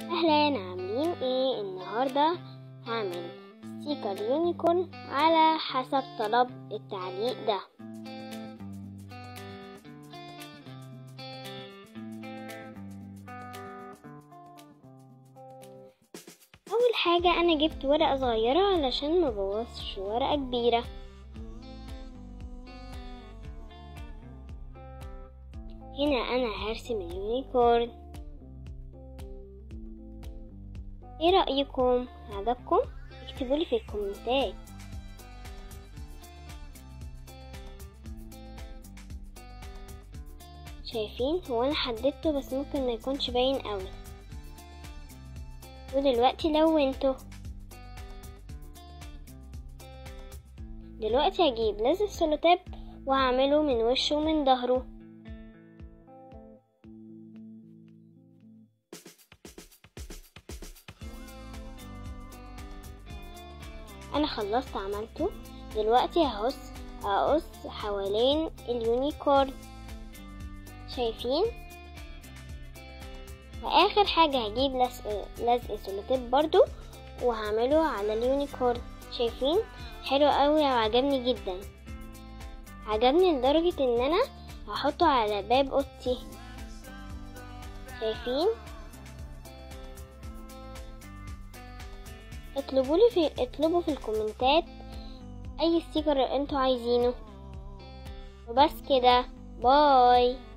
اهلا عاملين ايه النهارده هعمل ستيكر يونيكورن على حسب طلب التعليق ده اول حاجه انا جبت ورقه صغيره علشان ما بوظش ورقه كبيره هنا انا هرسم اليونيكورن ايه رأيكم عجبكم اكتبولي في الكومنتات شايفين هو انا حددته بس ممكن ما يكونش باين قوي ودلوقتي لونته دلوقتي هجيب لزق السولوتيب وهعمله من وشه ومن ظهره انا خلصت عملته دلوقتي هقص هقص حوالين اليونيكورن شايفين واخر حاجة هجيب لزق لزق سولوتيب برضو وهعمله على اليونيكورن شايفين حلو قوي وعجبني جدا عجبني لدرجة ان انا هحطه على باب اوضتي شايفين اطلبوا لي في اطلبوا في الكومنتات اي ستيكر انتوا عايزينه وبس كده باي